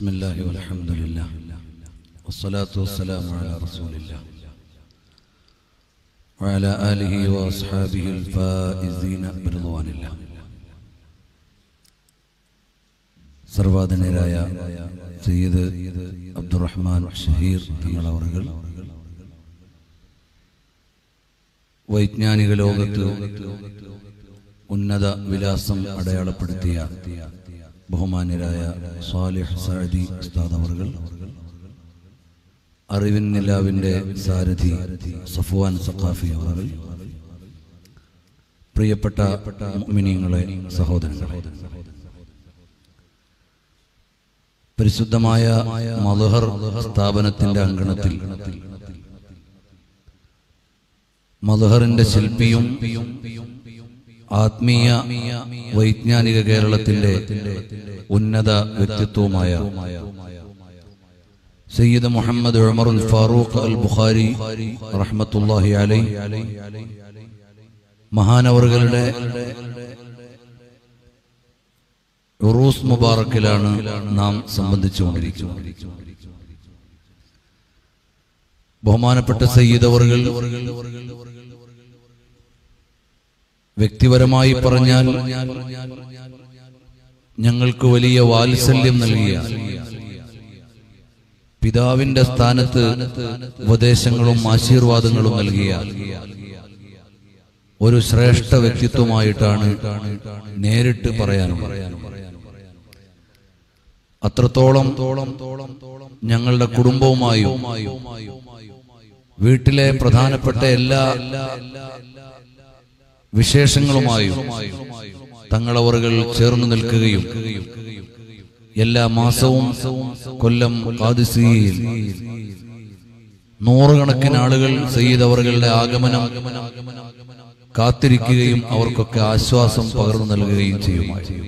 بسم الله والحمد لله والصلاة والسلام على رسول الله وعلى آله وأصحابه الفائزين برضوان الله സർവാധനരായ സയ്യിദ് അബ്ദുറഹ്മാൻ ഷഹീർ തങ്ങളവറുകൾ വൈജ്ഞാനിക ലോകത്ത് ഉന്നത വിലാസം അടയാളപ്പെടുത്തിയ ബഹുമാന്യരായ സാലിഹ് സഅദി ഉസ്താദ് അവർകൾ അറിവിൻ നിലാവിന്റെ സാരഥി സഫ്വാൻ സഖാഫി അവറുകൾ പ്രിയപ്പെട്ട മുഅ്മിനീങ്ങളെ സഹോദരങ്ങളെ പരിശുദ്ധമായ മലഹർ സ്ഥാപനത്തിന്റെ അങ്കണത്തിൽ മലഹറിന്റെ ശില്പിയും ആത്മീയ വൈജ്ഞാനിക കേരളത്തിന്റെ ഉന്നത വ്യക്തിത്വവുമായ സയ്യിദ് മുഹമ്മദ് ഉമർ ഫാറൂഖ് അൽ ബുഖാരി റഹ്മത്തുല്ലാഹി അലൈ മഹാനവറുകളുടെ ഉറൂസ് മുബാറക്കിലാണ് നാം സംബന്ധിച്ചുകൊണ്ടിരിക്കുന്നത് ബഹുമാനപ്പെട്ട സയ്യിദ് അവറുകൾ വ്യക്തിപരമായി പറഞ്ഞാൽ ഞങ്ങൾക്ക് വലിയ വാത്സല്യം നൽകിയ പിതാവിന്റെ സ്ഥാനത്ത് ഉപദേശങ്ങളും ആശീർവാദങ്ങളും നൽകിയ ഒരു ശ്രേഷ്ഠ വ്യക്തിത്വമായിട്ടാണ് നേരിട്ട് പറയാനുള്ളത് അത്രത്തോളം ഞങ്ങളുടെ കുടുംബവുമായും വീട്ടിലെ പ്രധാനപ്പെട്ട എല്ലാ വിശേഷങ്ങളുമായും തങ്ങളവറുകൾ ചേർന്ന് നിൽക്കുകയും എല്ലാ മാസവും കൊല്ലം കാദിസിയിൽ നൂറുകണക്കിന് ആളുകൾ സയ്യിദ് അവറുകളുടെ ആഗമനം കാത്തിരിക്കുകയും അവർക്കൊക്കെ ആശ്വാസം പകർന്നു നൽകുകയും ചെയ്യുമായി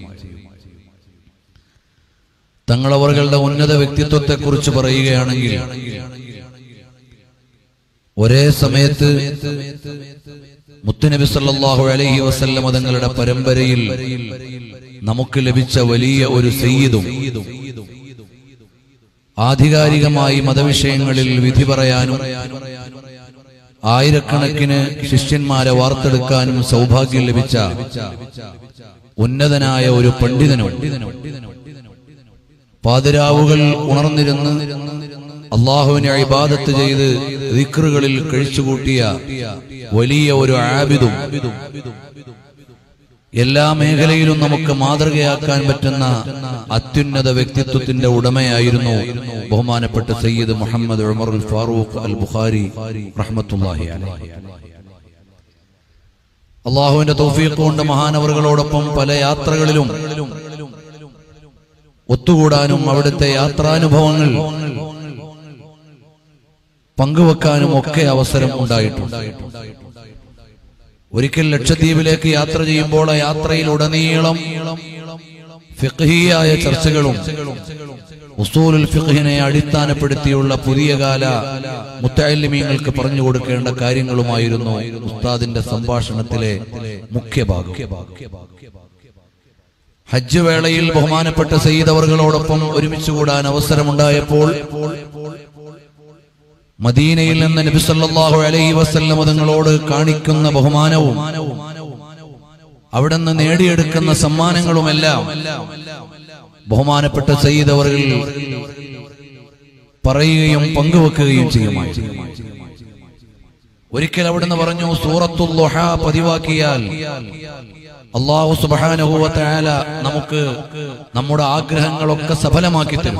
തങ്ങളവറുകളുടെ ഉന്നത വ്യക്തിത്വത്തെ കുറിച്ച് പറയുകയാണെങ്കിൽ ഒരേ സമയത്ത് മുത്തുനബി സല്ലല്ലാഹു അലൈഹി വസല്ലമ തങ്ങളുടെ പരമ്പരയിൽ നമുക്ക് ലഭിച്ച വലിയ ഒരു സയ്യിദും ആധികാരികമായി മതവിഷയങ്ങളിൽ വിധി പറയാനും ആയിരക്കണക്കിന് ശിഷ്യന്മാരെ വാർത്തെടുക്കാനും സൗഭാഗ്യം ലഭിച്ച ഉന്നതനായ ഒരു പണ്ഡിതനും പാതിരാവുകൾ ഉണർന്നിരുന്ന് അള്ളാഹുവിനെ ഇബാദത്ത് ചെയ്ത് ദിക്റുകളിൽ കഴിച്ചുകൂട്ടിയ വലിയ ഒരു ആബിദും എല്ലാ മേഖലയിലും നമുക്ക് മാതൃകയാക്കാൻ പറ്റുന്ന അത്യുന്നത വ്യക്തിത്വത്തിന്റെ ഉടമയായിരുന്നു ബഹുമാനപ്പെട്ട സയ്യിദ് മുഹമ്മദ് ഉമർ അൽ ഫാറൂഖ് അൽ ബുഖാരി റഹ്മത്തുല്ലാഹി അലൈഹി അള്ളാഹുവിന്റെ തൗഫീഖ് കൊണ്ട് മഹാനവറുകളോടൊപ്പം പല യാത്രകളിലും ഒത്തുകൂടാനും അവിടുത്തെ യാത്രാനുഭവങ്ങൾ പങ്കുവെക്കാനും ഒക്കെ അവസരം ഉണ്ടായിട്ടുണ്ട് ഒരിക്കൽ ലക്ഷദ്വീപിലേക്ക് യാത്ര ചെയ്യുമ്പോൾ ആ യാത്രയിൽ ഉടനീളം ഫിഖ്ഹിയായ ചർച്ചകളും ഉസൂലുൽ ഫിഖ്ഹിനെ അടിസ്ഥാനപ്പെടുത്തിയുള്ള പുതിയ കാല മുത്തലിമീങ്ങൾക്ക് പറഞ്ഞു കൊടുക്കേണ്ട കാര്യങ്ങളുമായിരുന്നു ഉസ്താദിന്റെ സംഭാഷണത്തിലെ മുഖ്യ ഭാഗം ഹജ്ജ് വേളയിൽ ബഹുമാനപ്പെട്ട സയ്യിദ് അവറുകളോടൊപ്പം ഒരുമിച്ച് കൂടാൻ അവസരമുണ്ടായപ്പോൾ മദീനയിൽ നിന്ന് നബി സല്ലല്ലാഹു അലൈഹി വസല്ലം തങ്ങളോട് കാണിക്കുന്ന ബഹുമാനവും അവിടുന്ന് നേടിയെടുക്കുന്ന സമ്മാനങ്ങളുമെല്ലാം ബഹുമാനപ്പെട്ട സയ്യിദ് അവറുകൾ പറയുകയും പങ്കുവെക്കുകയും ചെയ്യുമായി ഒരിക്കൽ അവിടുന്ന് പറഞ്ഞു സൂറത്തുൽ ളുഹ പതിവാക്കിയാൽ അള്ളാഹു സുബ്ഹാനഹു വ തആല നമുക്ക് നമ്മുടെ ആഗ്രഹങ്ങളൊക്കെ സഫലമാക്കി തരും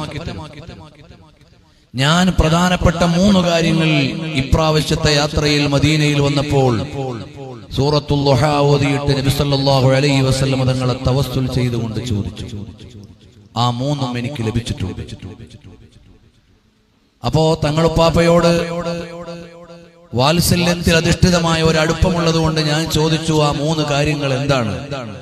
ഞാൻ പ്രധാനപ്പെട്ട മൂന്ന് കാര്യങ്ങൾ ഇപ്രാവശ്യത്തെ യാത്രയിൽ മദീനയിൽ വന്നപ്പോൾ സൂറത്തുൽ ളുഹ ഓതിയിട്ട് നബി സല്ലല്ലാഹു അലൈഹി വസല്ലം തങ്ങളെ തവസ്സുൽ ചെയ്തുകൊണ്ട് ചോദിച്ചു ആ മൂന്നും എനിക്ക് ലഭിച്ചിട്ടുണ്ട് അപ്പോ തങ്ങളുപ്പാപ്പയോട് വാത്സല്യത്തിൽ അധിഷ്ഠിതമായ ഒരു അടുപ്പമുള്ളത് കൊണ്ട് ഞാൻ ചോദിച്ചു ആ മൂന്ന് കാര്യങ്ങൾ എന്താണ്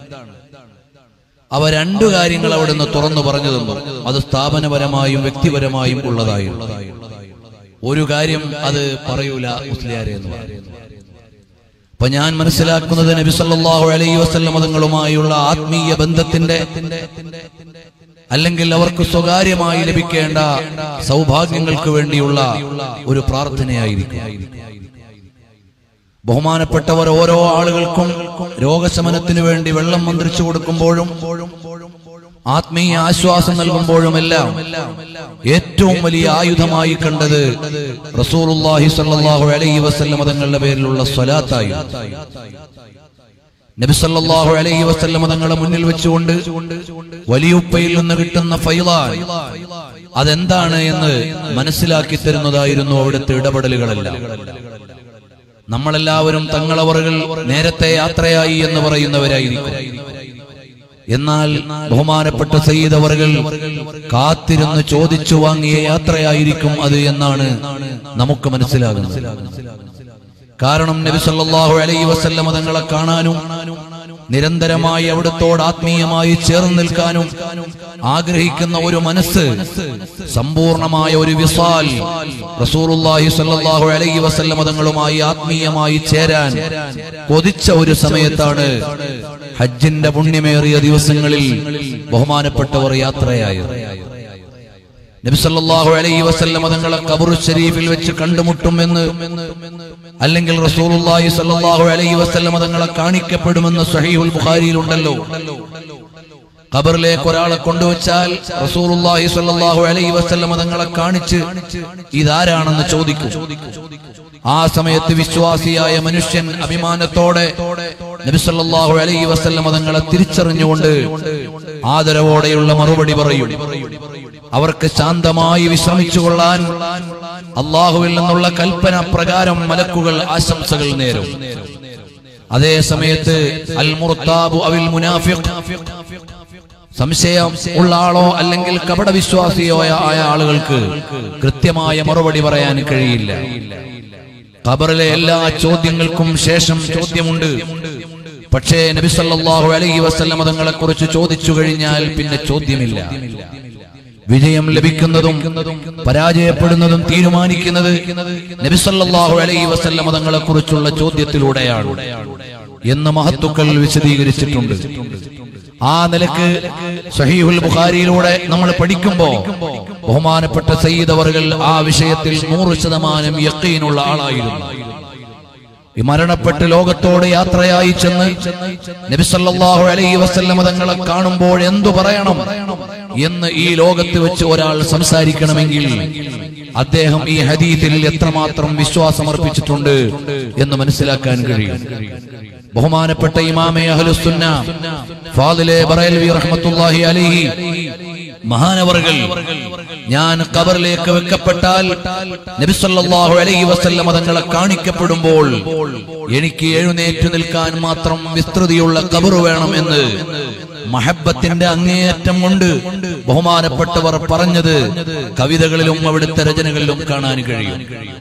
അവ രണ്ടു കാര്യങ്ങൾ അവിടുന്ന് തുറന്നു പറഞ്ഞു തന്നു അത് സ്ഥാപനപരമായും വ്യക്തിപരമായും ഉള്ളതായിരുന്നു ഒരു കാര്യം അത് പറയൂല മുസ്ലിയാരെ എന്ന് പറഞ്ഞു അപ്പൊ ഞാൻ മനസ്സിലാക്കുന്നത് നബി സല്ലല്ലാഹു അലൈഹി വസല്ലം തങ്ങളുമായുള്ള ആത്മീയ ബന്ധത്തിന്റെ അല്ലെങ്കിൽ അവർക്ക് സ്വകാര്യമായി ലഭിക്കേണ്ട സൗഭാഗ്യങ്ങൾക്ക് വേണ്ടിയുള്ള ഒരു പ്രാർത്ഥനയായിരിക്കും ബഹുമാനപ്പെട്ടവർ ഓരോ ആളുകൾക്കും രോഗശമനത്തിനു വേണ്ടി വെള്ളം മന്ത്രിച്ചു കൊടുക്കുമ്പോഴും ആത്മീയ ആശ്വാസം നൽകുമ്പോഴുമെല്ലാം ഏറ്റവും വലിയ ആയുധമായി കണ്ടത് റസൂലുള്ളാഹി സ്വല്ലല്ലാഹു അലൈഹി വസല്ലം തങ്ങളുടെ പേരിലുള്ള സ്വലാത്തായി നബി സല്ലല്ലാഹു അലൈഹി വസല്ലം തങ്ങളെ മുന്നിൽ വെച്ചുകൊണ്ട് വലിയുപ്പയിൽ നിന്ന് കിട്ടുന്ന ഫൈലാൻ അതെന്താണ് എന്ന് മനസ്സിലാക്കി തരുന്നതായിരുന്നു അവിടുത്തെ ഇടപെടലുകളെല്ലാം നമ്മളെല്ലാവരും തങ്ങളവറുകൾ നേരത്തെ യാത്രയായി എന്ന് പറയുന്നവരായിരിക്കും എന്നാൽ ബഹുമാനപ്പെട്ട സയ്യിദ് അവറുകൾ കാത്തിരുന്ന് ചോദിച്ചു വാങ്ങിയ യാത്രയായിരിക്കും അത് എന്നാണ് നമുക്ക് മനസ്സിലാകുന്നത് കാരണം നബി സല്ലല്ലാഹു അലൈഹി വസല്ലമ തങ്ങളെ കാണാനും നിരന്തരമായി അവിടുത്തോട് ആത്മീയമായി ചേർന്ന് നിൽക്കാനും ആഗ്രഹിക്കുന്ന ഒരു മനസ്സ് സമ്പൂർണമായ ഒരു വിസാൽ റസൂലുള്ളാഹി സ്വല്ലല്ലാഹു അലൈഹി വസല്ലമ തങ്ങളുമായി ആത്മീയമായി ചേരാൻ കൊതിച്ച ഒരു സമയത്താണ് ഹജ്ജിന്റെ പുണ്യമേറിയ ദിവസങ്ങളിൽ ബഹുമാനപ്പെട്ടവർ യാത്രയായത് നബി സല്ലല്ലാഹു അലൈഹി വസല്ലമ തങ്ങളെ ഖബറു ശരീഫിൽ വെച്ച് കണ്ടുമുട്ടുമെന്ന് അല്ലെങ്കിൽ റസൂലുള്ളാഹി സല്ലല്ലാഹു അലൈഹി വസല്ലമ തങ്ങളെ കാണിക്കപ്പെടുമെന്ന് സഹീഹുൽ ബുഖാരിയിൽ ഉണ്ടല്ലോ ഖബറിലേക്ക് ഒരാളെ കൊണ്ടുവച്ചാൽ റസൂലുള്ളാഹി സ്വല്ലല്ലാഹു അലൈഹി വസല്ലമ തങ്ങളെ കാണിച്ച് ഇതാരാണെന്ന് ചോദിക്കും ആ സമയത്ത് വിശ്വാസിയായ മനുഷ്യൻ അഭിമാനത്തോടെ നബി സല്ലല്ലാഹു അലൈഹി വസല്ലമ തങ്ങളെ തിരിച്ചറിഞ്ഞുകൊണ്ട് ആദരവോടെയുള്ള മറുപടി പറയും അവർക്ക് ശാന്തമായി വിശ്രമിച്ചുകൊള്ളാൻ അള്ളാഹുവിൽ നിന്നുള്ള കൽപ്പന പ്രകാരം മലക്കുകൾ ആശംസകൾ നേരും അതേ സമയത്ത് അൽ മുർത്താബു അവിൽ മുനാഫിഖ് സംശയം ഉള്ള ആളോ അല്ലെങ്കിൽ കപട വിശ്വാസിയോ ആയ ആളുകൾക്ക് കൃത്യമായ മറുപടി പറയാൻ കഴിയില്ല ഖബറിലെ എല്ലാ ചോദ്യങ്ങൾക്കും ശേഷം ചോദ്യമുണ്ട് പക്ഷേ നബി സല്ലല്ലാഹു അലൈഹി വസല്ലമ തങ്ങളെ കുറിച്ച് ചോദിച്ചു കഴിഞ്ഞാൽ പിന്നെ ചോദ്യമില്ല വിജയം ലഭിക്കുന്നതും പരാജയപ്പെടുന്നതും തീരുമാനിക്കുന്നത് നബി സല്ലല്ലാഹു അലൈഹി വസല്ലമ തങ്ങളെ കുറിച്ചുള്ള ചോദ്യത്തിലൂടെയാണ് എന്ന് മഹത്തുക്കൾ വിശദീകരിച്ചിട്ടുണ്ട് ആ നിലക്ക് സഹീഹുൽ ബുഖാരിയിലൂടെ നമ്മൾ പഠിക്കുമ്പോ ബഹുമാനപ്പെട്ട സയ്യിദ് അവർകൾ ആ വിഷയത്തിൽ നൂറ് ശതമാനം യക്കീനുള്ള ആളായിരുന്നു ഈ മരണപ്പെട്ട് ലോകത്തോട് യാത്രയായി ചെന്ന് നബിസല്ലാഹു അലൈഹി വസല്ലമ തങ്ങളെ കാണുമ്പോൾ എന്തു പറയണം എന്ന് ഈ ലോകത്ത് വെച്ച് ഒരാൾ സംസാരിക്കണമെങ്കിൽ അദ്ദേഹം ഈ ഹദീത്തിൽ എത്രമാത്രം വിശ്വാസമർപ്പിച്ചിട്ടുണ്ട് എന്ന് മനസ്സിലാക്കാൻ കഴിയും ബഹുമാനപ്പെട്ട ഇമാമെ അഹ്ലുസുന്ന ഫാദിലെ ബറേൽവി റഹ്മത്തുള്ളാഹി അലൈഹി മഹാനവറുകൾ ഞാൻ ഖബറിലേക്ക് വെക്കപ്പെട്ടാൽ നബി സല്ലല്ലാഹു അലൈഹി വസല്ലം തങ്ങളെ കാണിക്കപ്പെടുമ്പോൾ എനിക്ക് എഴുന്നേറ്റ് നിൽക്കാൻ മാത്രം വിസ്തൃതിയുള്ള ഖബർ വേണം എന്ന് മഹബത്തിന്റെ അങ്ങേയറ്റം കൊണ്ട് ബഹുമാനപ്പെട്ടവർ പറഞ്ഞത് കവിതകളിലും അവിടുത്തെ രചനകളിലും കാണാൻ കഴിയും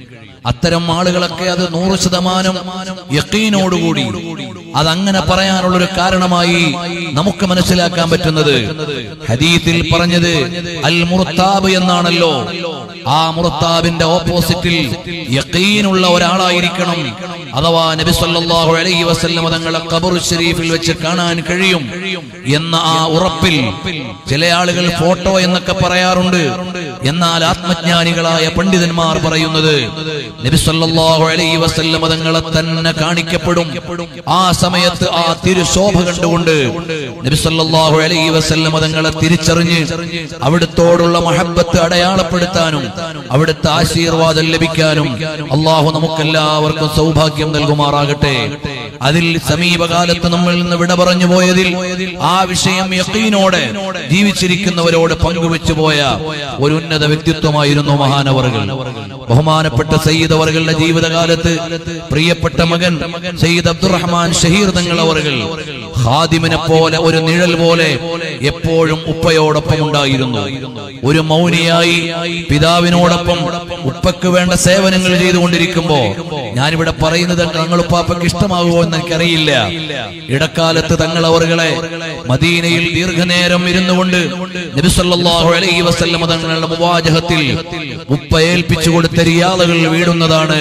അത്തരം ആളുകളൊക്കെ അത് നൂറ് ശതമാനം യക്കീനോടുകൂടി അതങ്ങനെ പറയാനുള്ളൊരു കാരണമായി നമുക്ക് മനസ്സിലാക്കാൻ പറ്റുന്നത് ഹദീത്തിൽ പറഞ്ഞത് അൽ മുർത്താബ് എന്നാണല്ലോ ആ മുർത്താബിന്റെ ഓപ്പോസിറ്റിൽ യക്കീനുള്ള ഒരാളായിരിക്കണം അഥവാ നബി സല്ലല്ലാഹു അലൈഹി വസല്ലം തങ്ങളെ ഖബർ ഷരീഫിൽ വെച്ച് കാണാൻ കഴിയും എന്ന ആ ഉറപ്പിൽ ചില ആളുകൾ ഫോട്ടോ എന്നൊക്കെ പറയാറുണ്ട് എന്നാൽ ആത്മജ്ഞാനികളായ പണ്ഡിതന്മാർ പറയുന്നത് നബി സല്ലല്ലാഹു അലൈഹി വസല്ലം തങ്ങളെ തന്നെ കാണിക്കപ്പെടും ആ സമയത്ത് ആ തിരുശോഭ കണ്ടുകൊണ്ട് നബി സല്ലല്ലാഹു അലൈഹി വസല്ലം തങ്ങളെ തിരിച്ചറിഞ്ഞ് അവിടുത്തോടുള്ള മഹബത്ത് അടയാളപ്പെടുത്താനും അവിടുത്തെ ആശീർവാദം ലഭിക്കാനും അള്ളാഹു നമുക്കെല്ലാവർക്കും സൗഭാഗ്യം നൽകുമാറാകട്ടെ അതിൽ സമീപകാലത്ത് നമ്മൾ നിന്ന് വിട പറഞ്ഞു പോയതിൽ ആ വിഷയം യക്കീനോടെ ജീവിച്ചിരിക്കുന്നവരോട് പങ്കുവെച്ചു പോയ ഒരു ഉന്നത വ്യക്തിത്വമായിരുന്നു മഹാനവറുകൾ ബഹുമാനപ്പെട്ട സയ്യിദ് അവറുകളുടെ ജീവിതകാലത്ത് പ്രിയപ്പെട്ട മകൻ സയ്യിദ് അബ്ദുറഹ്മാൻ ഷഹീർ തങ്ങൾ അവറുകൾ ഹാദിമിനെ പോലെ ഒരു നിഴൽ പോലെ എപ്പോഴും ഉപ്പയോടൊപ്പം ഉണ്ടായിരുന്നു ഒരു മൗനിയായി പിതാവിനോടൊപ്പം ഉപ്പക്ക് വേണ്ട സേവനങ്ങൾ ചെയ്തുകൊണ്ടിരിക്കുമ്പോ ഞാനിവിടെ പറയുന്നത് തങ്ങളുപ്പാപ്പയ്ക്ക് ഇഷ്ടമാകുമോ എന്ന് എനിക്കറിയില്ല ഇടക്കാലത്ത് തങ്ങൾ അവറുകളെ മദീനയിൽ ദീർഘനേരം ഇരുന്നു കൊണ്ട് നബിസല്ലാഹു അലൈഹി വസല്ലമ തങ്ങളുടെ മുവാജഹത്തിൽ ഉപ്പ ഏൽപ്പിച്ചു കൊടുത്ത റിയാദകൾ വീടുന്നതാണ്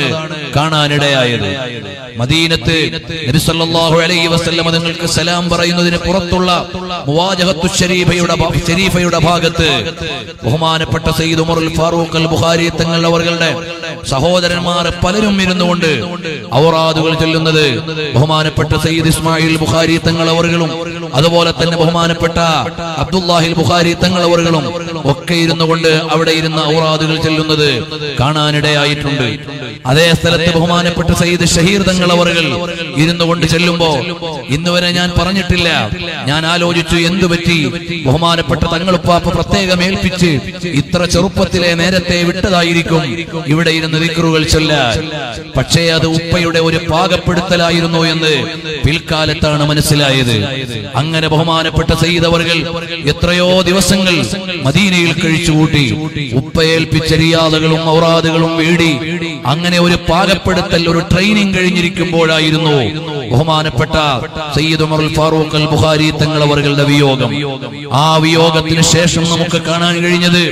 കാണാനിടയായത് മദീനത്ത് നബി സല്ലല്ലാഹു അലൈഹി വസല്ലം നിങ്ങൾക്ക് സലാം പറയുന്നതിന് പുറത്തുള്ള മുവാജഹത്തു ശരീഫയുടെ ഭാ- ശരീഫയുടെ ഭാഗത്ത് ബഹുമാനപ്പെട്ട സയ്യിദ് ഉമറുൽ ഫാറൂഖ് അൽ ബുഖാരി തങ്ങൾ അവர்களுടെ സഹോദരന്മാർ പലരും ഇരുന്നുകൊണ്ട് ഔറാദുകൾ ചൊല്ലുന്നത് ബഹുമാനപ്പെട്ട സയ്യിദ് ഇസ്മായിൽ ബുഖാരി തങ്ങൾ അവர்களுം അതുപോലെ തന്നെ ബഹുമാനപ്പെട്ട അബ്ദുല്ലാഹിൽ ബുഖാരി തങ്ങൾ അവர்களுം ഒക്കെ ഇരുന്നു കൊണ്ട് അവിടെ ഇരുന്ന ഔറാദുകൾ ചെല്ലുന്നത് കാണാനിടയായിട്ടുണ്ട് അതേ സ്ഥലത്ത് ബഹുമാനപ്പെട്ട സയ്യിദ് ഷഹീർ തങ്ങൾ അവറുകൾ ഇരുന്നു കൊണ്ട് ചെല്ലുമ്പോ ഇന്ന് വരെ ഞാൻ പറഞ്ഞിട്ടില്ല ഞാൻ ആലോചിച്ചു എന്തു പറ്റി ബഹുമാനപ്പെട്ട തങ്ങളുപ്പാപ്പ പ്രത്യേകം ഏൽപ്പിച്ച് ഇത്ര ചെറുപ്പത്തിലെ നേരത്തെ വിട്ടതായിരിക്കും ഇവിടെ ഇരുന്ന് ദിക്റുകൾ ചൊല്ലാൻ പക്ഷേ അത് ഉപ്പയുടെ ഒരു പാകപ്പെടുത്തലായിരുന്നു എന്ന് പിൽക്കാലത്താണ് മനസ്സിലായത് അങ്ങനെ ബഹുമാനപ്പെട്ട സയ്യിദ് അവർകൾ എത്രയോ ദിവസങ്ങൾ മദീനയിൽ കഴിച്ചുകൂട്ടി ഉപ്പയേൽപ്പിച്ച റിയാദകളും ഔറാദുകളും വീടി അങ്ങനെ ഒരു പാകപ്പെടുത്തൽ ഒരു ട്രെയിനിങ് കഴിഞ്ഞിരിക്കുമ്പോഴായിരുന്നു ബഹുമാനപ്പെട്ട സയ്യിദ് ഉമർ ഫാറൂഖ് അൽ ബുഖാരി തങ്ങൾ അവர்களுടെ വിയോഗം ആ വിയോഗത്തിന് ശേഷം നമുക്ക് കാണാൻ കഴിഞ്ഞത്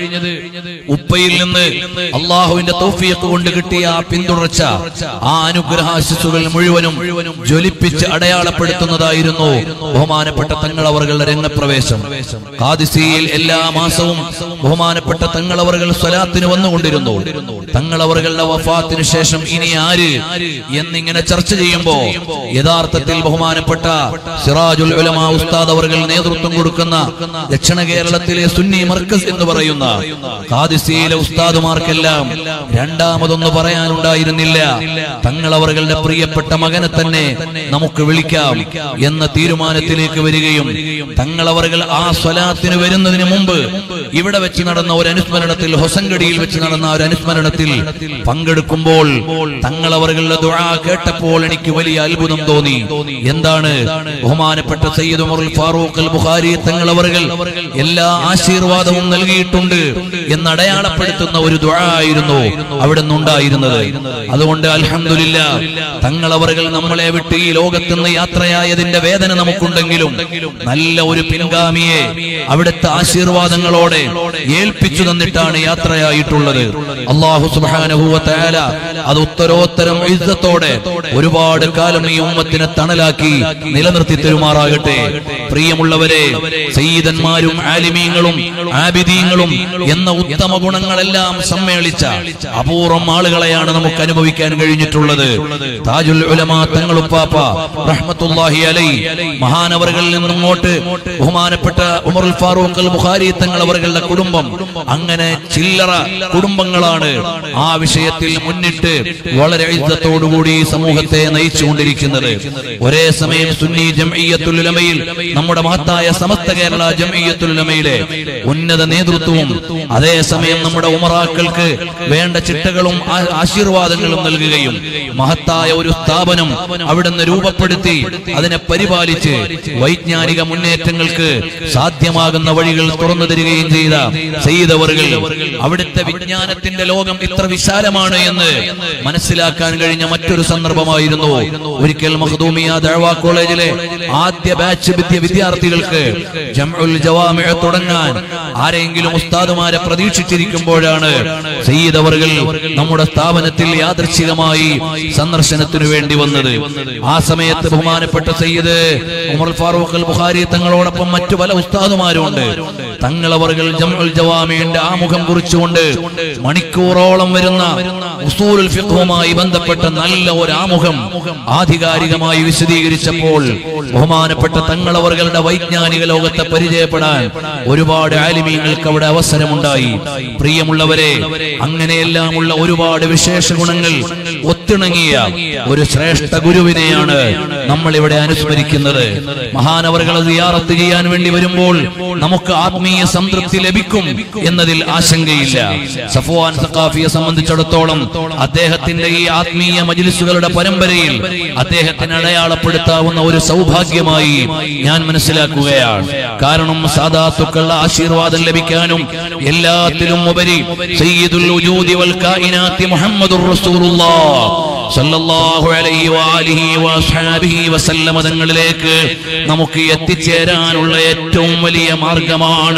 ഉപ്പയിൽ നിന്ന് അള്ളാഹുവിന്റെ തൗഫീഖ് കൊണ്ട് കിട്ടിയ ആ പിന്തുടർച്ച ആ അനുഗ്രഹാശിസുകൾ മുഴുവനും ജ്വലിപ്പിച്ച് അടയാളപ്പെടുത്തുന്നതായിരുന്നു ബഹുമാനപ്പെട്ട തങ്ങൾ അവர்களுടെ രംഗപ്രവേശം ഖാദിസിയിൽ എല്ലാ മാസവും ബഹുമാനപ്പെട്ട തങ്ങൾ അവர்கள் സ്വലാത്തിന് വന്നുകൊണ്ടിരുന്നു തങ്ങൾ അവர்களுടെ വഫാത്തിന് ശേഷം ഇനി ആര് എന്നിങ്ങനെ ചർച്ച ചെയ്യുമ്പോ യഥാർത്ഥത്തിൽ ബഹുമാനപ്പെട്ട സിറാജുൽ ഉലമ ഉസ്താദ് അവർ നേതൃത്വം കൊടുക്കുന്ന ദക്ഷിണ കേരളത്തിലെ സുന്നി മർക്കസ് എന്ന് പറയുന്ന ഖാദിസിയിലെ ഉസ്താദുമാർക്കെല്ലാം രണ്ടാമതൊന്ന് പറയാനുണ്ടായിരുന്നില്ല തങ്ങൾ അവர்களுടെ പ്രിയപ്പെട്ട മകനെ തന്നെ നമുക്ക് വിളിക്കാം എന്ന തീരുമാനത്തിലേക്ക് വരികയും തങ്ങൾ അവர்கள் ആ സ്വലാത്തിന് വരുന്നതിന് മുമ്പ് ഇവിടെ വെച്ച് നടന്ന ഒരു അനുസ്മരണത്തിൽ ഹൊസങ്കടിയിൽ വെച്ച് നടന്ന ഒരു അനുസ്മരണത്തിൽ പങ്കെടുക്കുമ്പോൾ തങ്ങൾ അവர்களுടെ ദുആ കേട്ടപ്പോൾ എനിക്ക് വലിയ അത്ഭുതം തോന്നി എന്താണ് ബഹുമാനപ്പെട്ട സയ്യിദ് ഉമറുൽ ഫാറൂഖ് അൽ ബുഖാരി തങ്ങൾ അവர்கள் എല്ലാ ആശീർവാദവും നൽകിയിട്ടുണ്ട് എന്ന് അടയാളപ്പെടുത്തുന്ന ഒരു ദുആ ആയിരുന്നു അവിടെ നിന്നുണ്ടായിരുന്നത് അതുകൊണ്ട് അൽഹംദുലില്ല തങ്ങൾ അവர்கள் നമ്മളെ വിട്ട് ഈ ലോകത്ത് നിന്ന് യാത്രയായതിന്റെ വേദന നമുക്കുണ്ടെങ്കിലും നല്ല ഒരു പിൻഗാമിയെ അവിടുത്തെ ആശീർവാദങ്ങളോടെ ഏൽപ്പിച്ചു തന്നിട്ടാണ് യാത്രയായിട്ടുള്ളത് അള്ളാഹു സുബ്ഹാനഹു വ തആല അത് ഉത്തരോത്തരം ഇസ്സത്തോടെ ഒരുപാട് കാലം ഈ ഉമ്മത്തിനെ തണലാക്കി നിലനിർത്തി തരുമാറാകട്ടെ പ്രിയമുള്ളവരെ സയ്യിദന്മാരും ആലിമീങ്ങളും ആബിദീങ്ങളും എന്ന ഉത്തമ ഗുണങ്ങളെല്ലാം സമ്മേളിച്ച അപൂർവം ആളുകളെയാണ് നമുക്ക് അനുഭവിക്കാൻ കഴിഞ്ഞിട്ടുള്ളത് താജുൽ ഉലമ തങ്ങളുപ്പാപ്പ റഹ്മത്തുല്ലാഹി അലൈ മഹാനവറുകളിൽ നിന്നിങ്ങോട്ട് ബഹുമാനപ്പെട്ട ഉമറുൽ ഫാറൂഖ് അൽ ബുഖാരി തങ്ങൾ അവരുടെ കുടുംബം അങ്ങനെ ചില്ലറ കുടുംബങ്ങളാണ് ആ വിഷയത്തിൽ മുന്നിട്ട് വളരെ ഇജ്ജത്തോടുകൂടി ഈ സമൂഹത്തെ നയിച്ചുകൊണ്ടിരിക്കുന്നത് ഒരേ സമയം സുന്നി ജംഇയ്യത്തുൽ ഉലമയിൽ നമ്മുടെ മഹത്തായ സമസ്ത കേരള ജംഇയ്യത്തുൽ ഉലമയിലെ ഉന്നത നേതൃത്വവും അതേസമയം നമ്മുടെ ഉമറാക്കൾക്ക് വേണ്ട ചിട്ടകളും ആ- ആശീർവാദങ്ങളും നൽകുകയും മഹത്തായ ഒരു സ്ഥാപനം അവിടുന്ന് രൂപപ്പെടുത്തി അതിനെ പരിപാലിച്ച് വൈജ്ഞാനിക മുന്നേറ്റങ്ങൾക്ക് സാധ്യമാകുന്ന വഴികൾ തുറന്നു തരികയും ചെയ്ത ചെയ്തവர்கள் അവിടുത്തെ വിജ്ഞാനത്തിന്റെ ലോകം ഇത്ര വിശാലമാണ് എന്ന് മനസ്സിലാക്കാൻ കഴിഞ്ഞ മറ്റൊരു സന്ദർഭമായിരുന്നു ഒരിക്കൽ മഖ്ദൂമിയ ദഅവാ കോളേജിലെ ആദ്യ ബാച്ച് വിദ്യ വിദ്യാർത്ഥികൾക്ക് ജംഉൽ ജവാമിഅ തുടങ്ങാൻ ആരെങ്കിലും ഉസ്താദുമാരെ പ്രതീക്ഷിച്ചിരിക്കുമ്പോഴാണ് സയ്യിദ് അവർകൾ നമ്മുടെ സ്ഥാപനത്തിൽ യാദൃച്ഛികമായി സന്ദർശനത്തിനു വേണ്ടി വന്നത് ആ സമയത്ത് ബഹുമാനപ്പെട്ട സയ്യിദ് ഉമർ ഫാറൂഖ് അൽ ബുഖാരി തങ്ങളോടൊപ്പം മറ്റു പല ഉസ്താദുമാരും ഉണ്ട് തങ്ങളവർകൾ ജംഉൽ ജവാമിയുടെ ആമുഖം കുറിച്ചുകൊണ്ട് മണിക്കൂറോളം വരുന്ന ഉസൂലുൽ ഫിഖ്ഹുമായി ബന്ധപ്പെട്ട നല്ല ഒരു ആമുഖം ആധികാരികമായി വിശദീകരിച്ചപ്പോൾ ബഹുമാനപ്പെട്ട തങ്ങളവர்களுടെ വൈജ്ഞാനിക ലോകത്തെ പരിചയപ്പെടാൻ ഒരുപാട് ആലിമീങ്ങൾക്ക് അവിടെ അവസരമുണ്ടായി പ്രിയമുള്ളവരെ അങ്ങനെയെല്ലാമുള്ള ഒരുപാട് വിശേഷ ഗുണങ്ങൾ ഒത്തിണങ്ങിയ ഒരു ശ്രേഷ്ഠ ഗുരുവിനെയാണ് നമ്മൾ ഇവിടെ അനുസ്മരിക്കുന്നത് മഹാനവറുകളെ സിയാറത്ത് ചെയ്യാൻ വേണ്ടി വരുമ്പോൾ നമുക്ക് ആത്മീയ സംതൃപ്തി ലഭിക്കും എന്നതിൽ ആശങ്കയില്ല സഫ്വാൻ സഖാഫിയെ സംബന്ധിച്ചിടത്തോളം അദ്ദേഹത്തിന്റെ ഈ ആത്മീയ മജ്ലിസുകളുടെ പരമ്പരയിൽ അദ്ദേഹത്തിന് അടയാളപ്പെടുത്താവുന്ന ഒരു സൗഭാഗ്യമായി ഞാൻ മനസ്സിലാക്കുകയാണ് കാരണം സാധാത്തുക്കളുടെ ആശീർവാദം ലഭിക്കാനും എല്ലാത്തിലും ഉപരി സയ്യിദുൽ വജൂദി വൽ കായിനാത്തി മുഹമ്മദുർ റസൂലുള്ളാഹ് സല്ലല്ലാഹു അലൈഹി വആലിഹി വഅസ്ഹാബിഹി വസല്ലമ തങ്ങളിലേക്ക് നമുക്ക് എത്തിച്ചേരാനുള്ള ഏറ്റവും വലിയ മാർഗമാണ്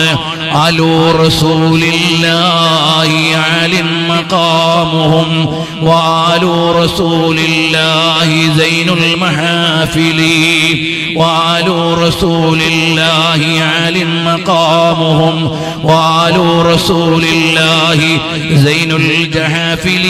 ആലു റസൂലില്ലാഹി അലിൻ മഖാമുഹും وآل رسول الله زين المحافل وآل رسول الله عال مقامهم وآل رسول الله زين الجحافل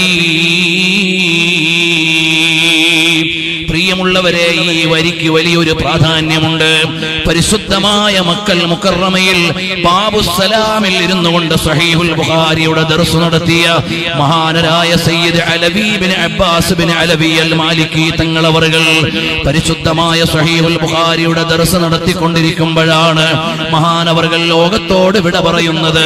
പ്രിയമുള്ളവരെ ഈ വരിക്ക് വലിയൊരു പ്രാധാന്യമുണ്ട് പരിശുദ്ധമായ മക്കൾ മുക്കറമയിൽ ബാബുസലാമിൽ ഇരുന്നു കൊണ്ട് സഹീഹുൽ ബുഖാരിയുടെ ദർസ് നടത്തിയ മഹാനരായ Sayyid Alawi bin Abbas bin Alawi al Maliki തങ്ങളവറുകൾ പരിശുദ്ധമായ സഹീഹുൽ ബുഖാരിയുടെ ദർസ് നടത്തിക്കൊണ്ടിരിക്കുമ്പോഴാണ് മഹാനവറുകൾ ലോകത്തോട് വിട പറയുന്നത്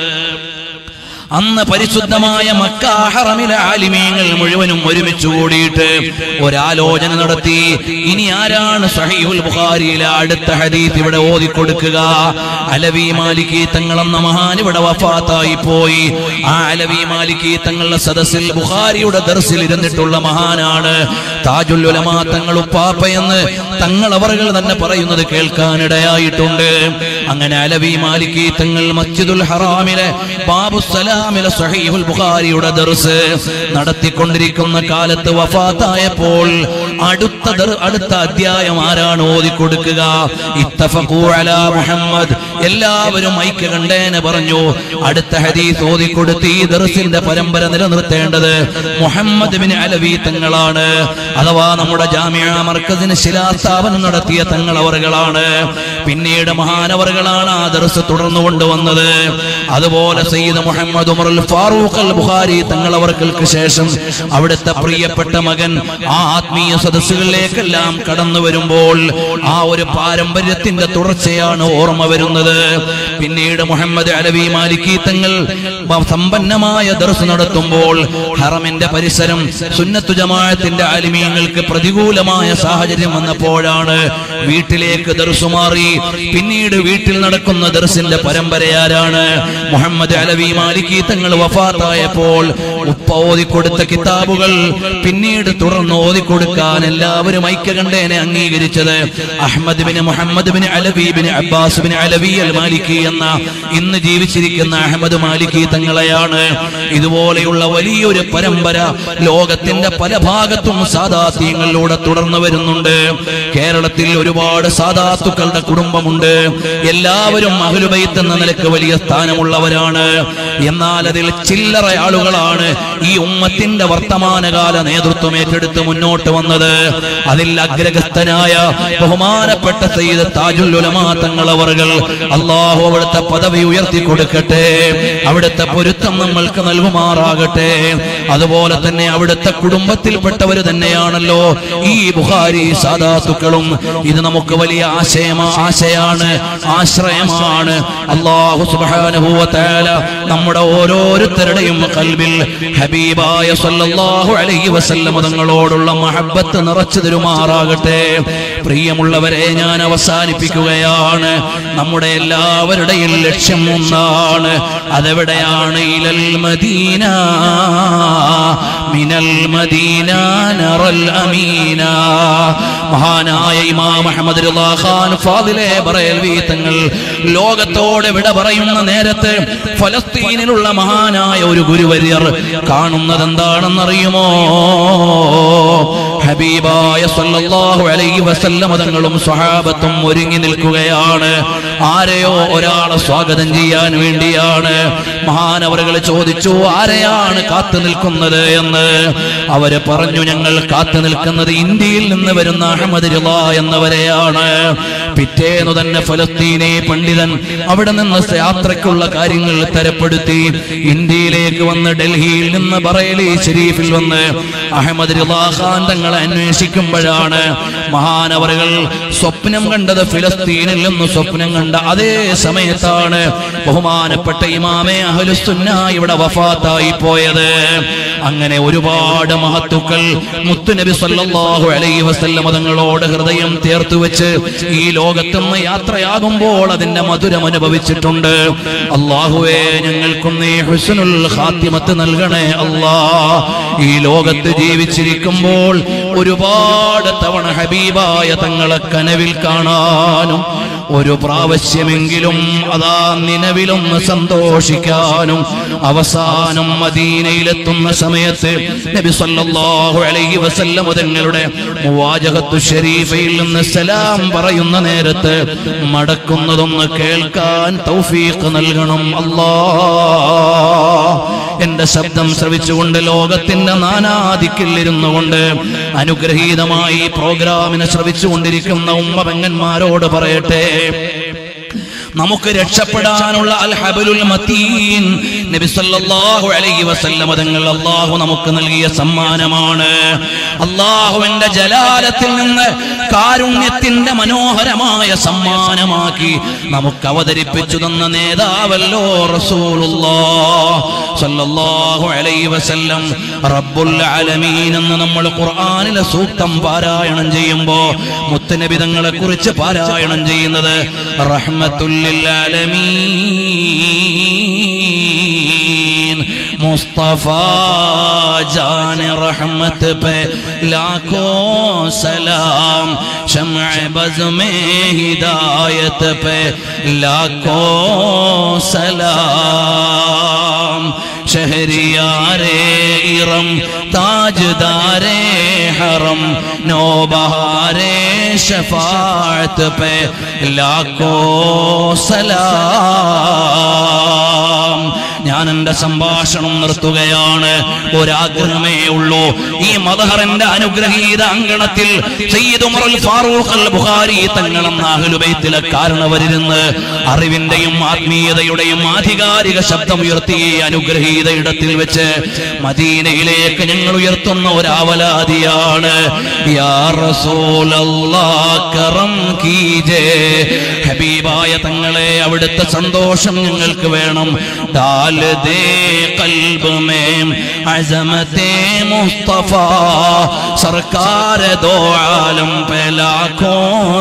അന്ന് പരിശുദ്ധമായ മക്കാഹറമിലെ ആലിമീങ്ങൾ മുഴുവനും ഒരുമിച്ച് കൂടിയിട്ട് ഒരാലോചന നടത്തി ഇനി ആരാണ് സഹീഹുൽ ബുഖാരിയിലെ അടുത്ത ഹദീസ് ഇവിടെ ഓതിക്കൊടുക്കുക അലവി മാലിക്കി തങ്ങളെന്ന മഹാൻ ഇവിടെ വഫാത്തായി പോയി ആ അലവി മാലിക്കി തങ്ങളുടെ സദസ്സിൽ ബുഖാരിയുടെ ദർസിൽ ഇരുന്നിട്ടുള്ള മഹാനാണ് താജുൽ ഉലമാ തങ്ങൾ ഉപ്പാപ്പയെന്ന് തങ്ങൾ അവറുകൾ തന്നെ പറയുന്നത് കേൾക്കാനിടയായിട്ടുണ്ട് അങ്ങനെ അലവി മാലിക്കി തങ്ങൾ മസ്ജിദുൽ ഹറാമിലെ ബാബുസലാമിലെ സഹീഹുൽ ബുഖാരിയുടെ ദർസ് നടത്തിക്കൊണ്ടിരിക്കുന്ന കാലത്ത് വഫാത്തായപ്പോൾ അടുത്ത ദർ- അടുത്ത അധ്യായം ആരാണ് ഓതിക്കൊടുക്കുക ഇത്തഫഖൂ അലാ മുഹമ്മദ് എല്ലാവരും ഐക്യ കണ്ടേനെ പറഞ്ഞു അടുത്ത ഹദീസ് ഓതിക്കൊടുത്ത് ഈ ദർസിന്റെ പരമ്പര നിലനിർത്തേണ്ടത് മുഹമ്മദ് ബിൻ അലവി തങ്ങളാണ് അഥവാ നമ്മുടെ ജാമ്യ മർക്കസിന് ശിലാസ്ഥാപനം നടത്തിയ തങ്ങളവറുകളാണ് പിന്നീട് മഹാനവറുകളാണ് ആ ദർസ് തുടർന്നു കൊണ്ടുവന്നത് അതുപോലെ സയ്യിദ് മുഹമ്മദ് ഉമർ അൽ ഫാറൂഖ് അൽ ബുഖാരി തങ്ങളവർക്കൾക്ക് ശേഷം അവിടുത്തെ പ്രിയപ്പെട്ട മകൻ ആ ആത്മീയ സദസ്സുകളിലേക്കെല്ലാം കടന്നു വരുമ്പോൾ ആ ഒരു പാരമ്പര്യത്തിന്റെ തുടർച്ചയാണ് ഓർമ്മ വരുന്നത് പിന്നീട് മുഹമ്മദ് അലവി മാലിക്കി തങ്ങൾ ബ- സമ്പന്നമായ ദർസ് നടത്തുമ്പോൾ ഹറമിന്റെ പരിസരം സുന്നത്തു ജമാഅത്തിന്റെ ആലിമീങ്ങൾക്ക് പ്രതികൂലമായ സാഹചര്യം വന്നപ്പോഴാണ് വീട്ടിലേക്ക് ദർസ് മാറി പിന്നീട് വീട്ടിൽ നടക്കുന്ന ദർസിന്റെ പരമ്പരയാരാണ് മുഹമ്മദ് അലവി മാലിക്കി തങ്ങൾ വഫാത്തായപ്പോൾ ഉപ്പ ഓതിക്കൊടുത്ത കിതാബുകൾ പിന്നീട് തുടർന്ന് ഓതിക്കൊടുക്കാൻ എല്ലാവരും ഐക്യകണ്ഠേനെ അംഗീകരിച്ചത് Ahmad bin Muhammad bin Alawi bin Abbas bin Alawi al Maliki എന്ന ഇന്ന് ജീവിച്ചിരിക്കുന്ന അഹമ്മദ് മാലിക്കി തങ്ങളെയാണ് ഇതുപോലെയുള്ള വലിയൊരു പരമ്പര ലോകത്തിന്റെ പല ഭാഗത്തും സാദാത്യങ്ങളിലൂടെ തുടർന്നു വരുന്നുണ്ട് കേരളത്തിൽ ഒരുപാട് സാദാത്തുക്കളുടെ കുടുംബമുണ്ട് എല്ലാവരും അഹ്ലുബൈത്ത് എന്ന നിലക്ക് വലിയ സ്ഥാനമുള്ളവരാണ് എന്നാൽ അതിൽ ചില്ലറ ആളുകളാണ് ഈ ഉമ്മത്തിന്റെ വർത്തമാനകാല നേതൃത്വം ഏറ്റെടുത്ത് മുന്നോട്ട് വന്നത് അതിൽ അഗ്രഗസ്ഥനായ ബഹുമാനപ്പെട്ട സയ്യിദ് താജുൽ ഉലമാ തങ്ങളവറുകൾ അള്ളാഹു അവിടുത്തെ പദവി ഉയർത്തി കൊടുക്കട്ടെ അവിടുത്തെ പൊരുത്തം നമ്മൾക്ക് നൽകുമാറാകട്ടെ അതുപോലെ തന്നെ അവിടുത്തെ കുടുംബത്തിൽപ്പെട്ടവർ തന്നെയാണല്ലോ ഈ ബുഹാരി സാദാത്തുക്കളും ഇത് നമുക്ക് വലിയ ആശയമാ ആശയാണ് ആശ്രയമാണ് അള്ളാഹു സുബ്ഹാനഹു വ തആല നമ്മുടെ ഓരോരുത്തരുടെയും കൽബിൽ ഹബീബായ സല്ലല്ലാഹു അലൈഹി വസല്ലം തങ്ങളോടുള്ള മഹബ്ബത്ത് നിറച്ചു തരുമാറാകട്ടെ പ്രിയമുള്ളവരെ ഞാൻ അവസാനിപ്പിക്കുകയാണ് നമ്മുടെ എല്ലാവരുടെയും ലക്ഷ്യം ഒന്നാണ് അതെവിടെയാണ് ഇലൽ മദീന മിനൽ മദീന നറൽ അമീന മഹാനായ ഇമാം അഹമ്മദ് റിളാ ഖാൻ ഫാദിലെ ബറേൽവി തങ്ങൾ ലോകത്തോട് വിട പറയുന്ന നേരത്ത് ഫലസ്തീനിലുള്ള മഹാനായ ഒരു ഗുരുവര്യർ കാണുന്നത് എന്താണെന്നറിയുമോ ഹബീബായ സല്ലല്ലാഹു അലൈഹി വസല്ലം തങ്ങളും സ്വഹാബത്തും ഒരുങ്ങി നിൽക്കുകയാണ് ആരെയോ ഒരാളെ സ്വാഗതം ചെയ്യാൻ വേണ്ടിയാണ് മഹാനവറുകൾ ചോദിച്ചു ആരെയാണ് കാത്തു നിൽക്കുന്നത് എന്ന് അവര് പറഞ്ഞു ഞങ്ങൾ കാത്തു നിൽക്കുന്നത് ഇന്ത്യയിൽ നിന്ന് വരുന്ന അഹമ്മദ് റിള എന്നവരെയാണ് പിറ്റേന്നു തന്നെ ഫലസ്തീനെ പണ്ഡിതൻ അവിടെ നിന്ന് യാത്രയ്ക്കുള്ള കാര്യങ്ങൾ തരപ്പെടുത്തി ഇന്ത്യയിലേക്ക് വന്ന് ഡൽഹിയിൽ നിന്ന് ബറേലി ഷരീഫിൽ വന്ന് അഹമ്മദ് റിളാ ഖാൻ തങ്ങളെ അന്വേഷിക്കുമ്പോഴാണ് മഹാനവറുകൾ സ്വപ്നം കണ്ടത് ഫിലസ്തീനിൽ നിന്ന് സ്വപ്നം കണ്ട അതേ സമയത്താണ് ബഹുമാനപ്പെട്ട ഇമാമെ അഹ്ലുസുന്ന ഇവിടെ വഫാത്തായി പോയത് അങ്ങനെ ഒരുപാട് മഹത്തുക്കൾ മുത്തുനബി സല്ലല്ലാഹു അലൈഹി വസല്ലം തങ്ങളോട് ഹൃദയം ചേർത്ത് വെച്ച് ഈ ലോകത്തുനിന്ന് യാത്രയാകുമ്പോൾ അതിന്റെ മധുരം അനുഭവിച്ചിട്ടുണ്ട് അള്ളാഹുവേ ഞങ്ങൾക്കും നീ ഹുസ്നുൽ ഖാത്തിമത്ത് നൽകണേ അല്ലാ ഈ ലോകത്ത് ജീവിച്ചിരിക്കുമ്പോൾ ഒരുപാട് തവണ ഹബീബായ തങ്ങളെ കനവിൽ കാണാനും ഒരു പ്രാവശ്യമെങ്കിലും അതാ നിലവിലൊന്ന് സന്തോഷിക്കാനും അവസാനം മദീനയിലെത്തുന്ന സമയത്ത് നബി സല്ലല്ലാഹു അലൈഹി വസല്ലം തങ്ങളുടെ മുവാജഹത്തു ഷരീഫയിൽ നിന്ന് സലാം പറയുന്ന നേരത്ത് മടക്കുന്നതൊന്ന് കേൾക്കാൻ തൗഫീഖ് നൽകണം അല്ലാ എന്റെ ശബ്ദം ശ്രവിച്ചുകൊണ്ട് ലോകത്തിന്റെ നാനാദിക്കിലിരുന്നു കൊണ്ട് അനുഗ്രഹീതമായി ഈ പ്രോഗ്രാമിനെ ശ്രവിച്ചുകൊണ്ടിരിക്കുന്ന ഉമ്മ പെങ്ങന്മാരോട് പറയട്ടെ നമുക്ക് രക്ഷപ്പെടാനുള്ള അൽ ഹബലുൽ മതീൻ നബി സല്ലല്ലാഹു അലൈഹി വസല്ലം തങ്ങൾ അല്ലാഹു നമുക്ക് നൽകിയ സമ്മാനമാണ് അല്ലാഹുവിന്റെ ജലാലത്തിൽ നിന്ന് കാരുണ്യത്തിന്റെ മനോഹരമായ സമ്മാനമാക്കി നമുക്ക് അവതരിപ്പിച്ചു തന്ന നേതാവല്ലോ റസൂലുള്ളാഹ് സല്ലല്ലാഹു അലൈഹി വസല്ലം റബ്ബുൽ ആലമീൻ എന്ന് നമ്മൾ ഖുർആനിലെ സൂക്തം പാരായണം ചെയ്യുമ്പോൾ മുത്തുനബി തങ്ങളെ കുറിച്ച് പാരായണം ചെയ്യുന്നത് റഹ്മത്തുൽ للعالمين مصطفى جان رحمت پہ لاکھوں سلام شمع بز میں ہدایت پہ لاکھوں سلام شہریار ارم تاجدار حرم نوبہار شفاعت پہ لاکھوں سلام ഞാൻ എന്റെ സംഭാഷണം നിർത്തുകയാണ് ഒരാഗ്രഹമേ ഉള്ളൂ ഈ മദഹറിന്റെ അനുഗ്രഹീത അങ്കണത്തിൽ സയ്യിദ് ഉമറുൽ ഫാറൂഖ് അൽ ബുഖാരി തങ്ങളെന്ന അഹ്ലുബൈത്തിലെ കാരണവരിരുന്ന് അറിവിന്റെയും ആത്മീയതയുടെയും ആധികാരിക ശബ്ദം ഉയർത്തി ഈ അനുഗ്രഹീത ഇടത്തിൽ വെച്ച് മദീനയിലേക്ക് ഞങ്ങൾ ഉയർത്തുന്ന ഒരാവലാതിയാണ് യാ റസൂലല്ലാഹ് കറം കീജേ ഹബീബായ തങ്ങളെ അവിടുത്തെ സന്തോഷം ഞങ്ങൾക്ക് വേണം ഡാൽ ദേ കൽബ് മേ അസമത്തെ മുസ്തഫ സർക്കാർ ദോ ആലം പേ ലാഖോ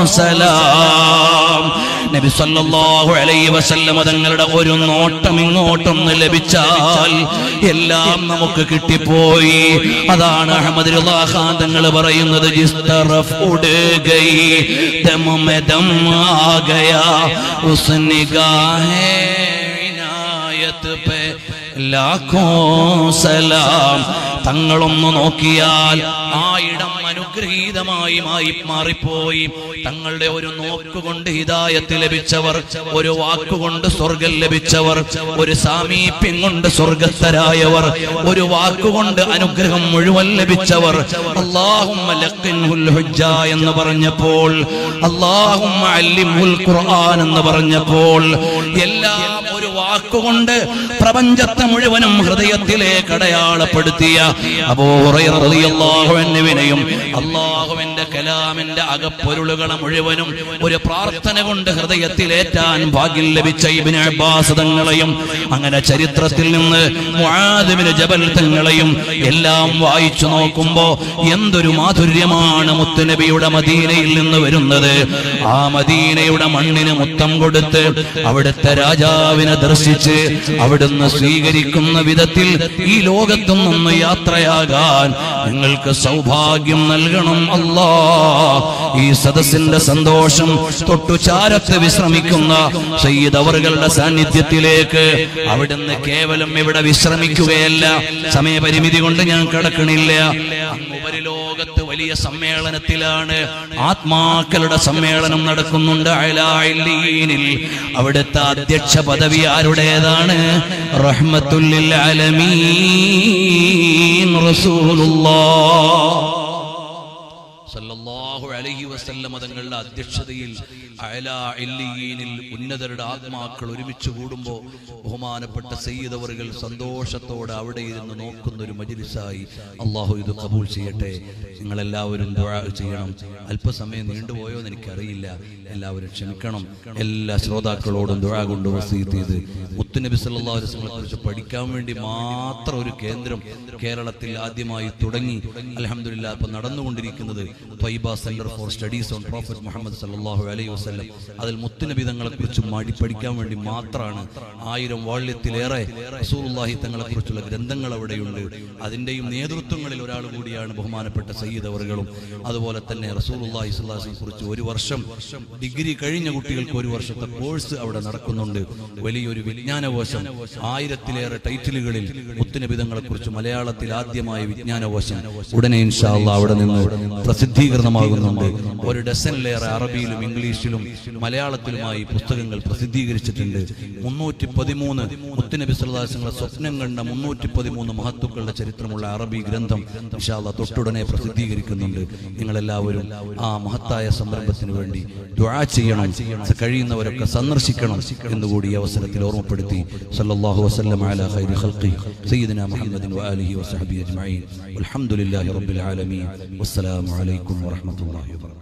സലാം നബി സല്ലല്ലാഹു അലൈഹി വസല്ലമ തങ്ങളുടെ ഒരു നോട്ടം ഇങ്ങോട്ടൊന്ന് ലഭിച്ചാൽ എല്ലാം നമുക്ക് കിട്ടിപ്പോയി അതാണ് അഹമ്മദ് റിളാ ഖാൻ തങ്ങൾ പറയുന്നത് ജിസ് തറഫ് ഉഡ് ഗൈ ദം മേ ദം ആ ഗയാ ഉസ് നിഗാഹേ ഇനായത്ത് പേ ലാഖോ സലാം തങ്ങളൊന്ന് നോക്കിയാൽ ആ ഇടം അനുഗ്രഹീതമായി മായി മാറിപ്പോയി തങ്ങളുടെ ഒരു നോക്കുകൊണ്ട് ഹിതായത്ത് ലഭിച്ചവർ ഒരു വാക്കുകൊണ്ട് സ്വർഗം ലഭിച്ചവർ ഒരു സാമീപ്യം കൊണ്ട് സ്വർഗസ്ഥരായവർ ഒരു വാക്കുകൊണ്ട് അനുഗ്രഹം മുഴുവൻ ലഭിച്ചവർ അള്ളാഹുമ്മ ലഖിൻഹുൽ ഹുജ്ജ എന്ന് പറഞ്ഞപ്പോൾ അള്ളാഹുമ്മ അല്ലിംഹുൽ ഖുർആൻ എന്ന് പറഞ്ഞപ്പോൾ എല്ലാം ഒരു വാക്കുകൊണ്ട് പ്രപഞ്ചത്തെ മുഴുവനും ഹൃദയത്തിലേക്ക് അടയാളപ്പെടുത്തിയ അബൂഹുറൈറളിയല്ലാഹുവിനെയും അള്ളാഹുവിന്റെ കലാമിന്റെ അകപ്പൊരുളുകളെ മുഴുവനും ഒരു പ്രാർത്ഥന കൊണ്ട് ഹൃദയത്തിലേറ്റാൻ ഭാഗ്യം ലഭിച്ച ഇബ്നു അബ്ബാസ് തങ്ങളെയും അങ്ങനെ ചരിത്രത്തിൽ നിന്ന് മുആദിബിന് ജബൽ തങ്ങളെയും എല്ലാം വായിച്ചു നോക്കുമ്പോ എന്തൊരു മാധുര്യമാണ് മുത്തുനബിയുടെ മദീനയിൽ നിന്ന് വരുന്നത് ആ മദീനയുടെ മണ്ണിന് മുത്തം കൊടുത്ത് അവിടുത്തെ രാജാവിനെ ദർശിച്ച് അവിടുന്ന് സ്വീകരിക്കുന്ന വിധത്തിൽ ഈ ലോകത്തു നിന്ന് യാത്രയാകാൻ നിങ്ങൾക്ക് സൗഭാഗ്യം നൽകണം അല്ലാ ഈ സദസ്സിന്റെ സന്തോഷം തൊട്ടുചാരത്ത് വിശ്രമിക്കുന്ന സയ്യിദ് അവറുകളുടെ സാന്നിധ്യത്തിലേക്ക് അവിടുന്ന് കേവലം ഇവിടെ വിശ്രമിക്കുകയല്ല സമയപരിമിതി കൊണ്ട് ഞാൻ കിടക്കണില്ല അങ്ങ് ഉപരിലോകത്ത് വലിയ സമ്മേളനത്തിലാണ് ആത്മാക്കളുടെ സമ്മേളനം നടക്കുന്നുണ്ട് അയലായില്ലീനിൽ അവിടുത്തെ അധ്യക്ഷ പദവി ആരുടേതാണ് റഹ്മത്തുല്ലിൽ ആലമീൻ റസൂലുള്ളാഹ് സല്ലല്ലാഹു അലൈഹി വസല്ലമ തങ്ങളുടെ അധ്യക്ഷതയിൽ അയലാ ഇല്ലിയീനിൽ ഉന്നതരുടെ ആത്മാക്കൾ ഒരുമിച്ച് കൂടുമ്പോൾ ബഹുമാനപ്പെട്ട സയ്യിദവറുകൾ സന്തോഷത്തോടെ അവിടെ ഇരുന്ന് നോക്കുന്ന ഒരു മജിലിസായി അള്ളാഹു ഇത് കബൂൽ ചെയ്യട്ടെ നിങ്ങളെല്ലാവരും ദുആ ചെയ്യണം അല്പസമയം നീണ്ടുപോയോ എന്ന് എനിക്കറിയില്ല എല്ലാവരും ക്ഷമിക്കണം എല്ലാ ശ്രോതാക്കളോടും ദുആ കൊണ്ട് വസീത്ത് ചെയ്ത് മുത്തുനബി സല്ലല്ലാഹു അലൈഹി വസല്ലമയെ കുറിച്ച് പഠിക്കാൻ വേണ്ടി മാത്രം ഒരു കേന്ദ്രം കേരളത്തിൽ ആദ്യമായി തുടങ്ങി അൽഹംദുലില്ലാ ഇപ്പൊ നടന്നുകൊണ്ടിരിക്കുന്നത് Taiba centre for studies on prophet Muhammad സല്ലല്ലാഹു അലൈഹി വസല്ലം അതിൽ മുത്തുനബിതങ്ങളെ കുറിച്ച് മാടി പഠിക്കാൻ വേണ്ടി മാത്രമാണ് ആയിരം വാള്യത്തിലേറെ റസൂലുള്ളാഹി തങ്ങളെ കുറിച്ചുള്ള ഗ്രന്ഥങ്ങൾ അവിടെയുണ്ട് അതിന്റെയും നേതൃത്വങ്ങളിൽ ഒരാൾ കൂടിയാണ് ബഹുമാനപ്പെട്ട സയ്യിദ് അവറുകളും അതുപോലെ തന്നെ റസൂലുള്ളാഹി സ്വല്ലല്ലാഹു കുറിച്ച് ഒരു വർഷം ഡിഗ്രി കഴിഞ്ഞ കുട്ടികൾക്ക് ഒരു വർഷത്തെ കോഴ്സ് അവിടെ നടക്കുന്നുണ്ട് വലിയൊരു വിജ്ഞാനകോശം ആയിരത്തിലേറെ ടൈറ്റിലുകളിൽ മുത്തുനബിതങ്ങളെ കുറിച്ച് മലയാളത്തിൽ ആദ്യമായ വിജ്ഞാനകോശം ഉടനെ ഇൻഷാ അള്ളാ അവിടെ നിന്ന് പ്രസിദ്ധീകരണമാകുന്നുണ്ട് ഒരു ഡസനിലേറെ അറബിയിലും ഇംഗ്ലീഷിലും മലയാളത്തിലുമായി പുസ്തകങ്ങൾ പ്രസിദ്ധീകരിച്ചിട്ടുണ്ട് മുന്നൂറ്റി പതിമൂന്ന് മുത്തുനബി സല്ലാസങ്ങളെ സ്വപ്നം കണ്ട മുന്നൂറ്റി പതിമൂന്ന് മഹത്തുക്കളുടെ ചരിത്രമുള്ള അറബി ഗ്രന്ഥം ഇൻഷാ അള്ളാ തൊട്ടുടനെ പ്രസിദ്ധീകരിക്കുന്നുണ്ട് നിങ്ങളെല്ലാവരും ആ മഹത്തായ സംരംഭത്തിന് വേണ്ടി ദുആ ചെയ്യണം കഴിയുന്നവരൊക്കെ സന്ദർശിക്കണം എന്നുകൂടി ഈ അവസരത്തിൽ ഓർമ്മപ്പെടുത്തി സല്ലല്ലാഹു വസല്ലം അലാ ഖൈരി ഖൽഖി സയ്യിദന മുഹമ്മദിൻ വആലിഹി വസഹബിഹി അജ്മഈൻ വൽഹംദുലില്ലാഹി റബ്ബിൽ ആലമീൻ വസ്സലാമു അലൈക്കും വറഹ്മത്തുള്ളാഹി വബറകാതുഹു